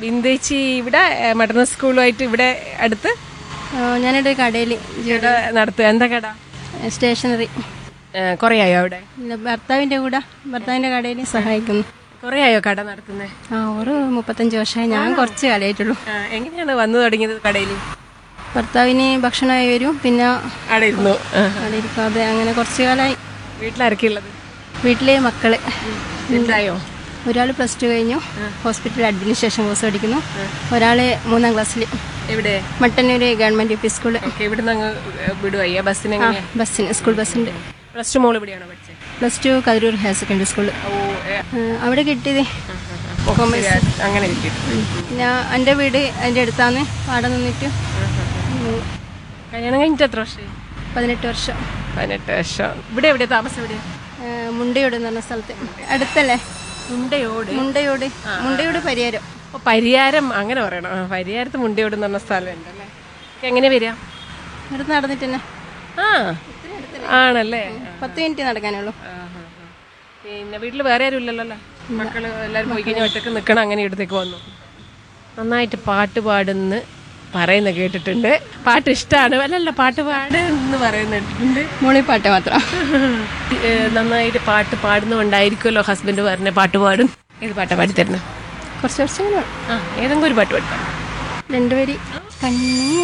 ബിന്ദേച്ചി ഇവിടെ മട്ടന്ന സ്കൂളുമായിട്ട് ഇവിടെ അടുത്ത് ഞാനിവിടെ കടയിൽ കട നടത്തുക എന്താ കട സ്റ്റേഷനറി കുറേ ആയോ അവിടെ പിന്നെ ഭർത്താവിൻ്റെ കൂടെ ഭർത്താവിൻ്റെ കടയിൽ സഹായിക്കുന്നു കുറേ ആയോ കട നടത്തുന്നത് ആ ഒരു മുപ്പത്തഞ്ച് വർഷമായി ഞാൻ കുറച്ച് കാലമായിട്ടുള്ളൂ എങ്ങനെയാണ് വന്നു തുടങ്ങിയത് കടയിൽ ഭർത്താവിന് ഭക്ഷണമായി വരും പിന്നെ അവിടെ ഇരുന്നു ആ. അവിടെ ഇരിക്കാതെ അങ്ങനെ കുറച്ച് കാലമായി വീട്ടിലാരൊക്കെയുള്ളത് വീട്ടിലെ മക്കള് എന്തായോ ഒരാൾ പ്ലസ് ടു കഴിഞ്ഞു ഹോസ്പിറ്റൽ അഡ്മിനിസ്ട്രേഷൻ കോഴ്സ് പഠിക്കുന്നു ഒരാൾ മൂന്നാം ക്ലാസ്സിൽ എവിടെ Mattannur government U P school okay ഇവിടുന്ന് അങ്ങ് വിടുവയ്യ ബസ്സിന് ആ എങ്ങനെയാ ബസ്സിന് സ്കൂൾ ബസ്സുണ്ട് പ്ലസ് ടു മോൾ ഇവിടെയാണോ പഠിച്ചത് plus two Kathiroor higher secondary school ഓ ഏ, അവിടെ കിട്ടിയത് ഓ, ശരി, അങ്ങനെ കിട്ടിയിട്ടുണ്ട് പിന്നെ എൻ്റെ വീട് അതിൻ്റെ അടുത്താണ് അവിടെ നിന്നിട്ട് ഉം, കല്യാണം കഴിഞ്ഞിട്ട് എത്ര വർഷം പതിനെട്ട് വർഷം പതിനെട്ട് വർഷം ഇവിടെ എവിടെയാ താമസം എവിടെയാ ആ, മുണ്ടയോട് എന്ന് പറഞ്ഞ സ്ഥലത്ത് അടുത്തല്ലേ മുണ്ടയോട് മുണ്ടയോട് മുണ്ടയോട് പരിഹാരം ഓ, പരിയാരം അങ്ങനെ പറയണം ആ, പരിയാരത്ത് മുണ്ടയോട് എന്ന് പറഞ്ഞ സ്ഥലം ഉണ്ടല്ലേ ഒക്കെ എങ്ങനെ വരിക ഇവിടെ നടന്നിട്ട് തന്നെ ആ ആണല്ലേ പത്ത് മിനിറ്റ് നടക്കാനുള്ളൂ ആ, ആ, ആ. പിന്നെ വീട്ടിൽ വേറെ ആരും ഇല്ലല്ലോ അല്ലേ മക്കള് എല്ലാവരും പോയി കഴിഞ്ഞാൽ ഒറ്റക്ക് നിൽക്കണം അങ്ങനെ ഇടത്തേക്ക് വന്നു നന്നായിട്ട് പാട്ട് പാടുന്ന് പറയുന്ന കേട്ടിട്ടുണ്ട് പാട്ട് ഇഷ്ടമാണ് അല്ലല്ല പാട്ട് പാടുന്ന് പറയുന്ന കേട്ടിട്ടുണ്ട് മോളിപ്പാട്ട് മാത്രം ഏ, നന്നായിട്ട് പാട്ട് പാടുന്നുണ്ടായിരിക്കുമല്ലോ ഹസ്ബൻഡ് പറഞ്ഞ പാട്ട് പാടും ഏത് പാട്ടാ പാടിത്തരുന്നത് കുറച്ച് കുറച്ച് ഇങ്ങനെ ആ ഏതെങ്കിലും ഒരു പാട്ട് പാടിത്തരാം രണ്ടുപേര് കണ്ണീ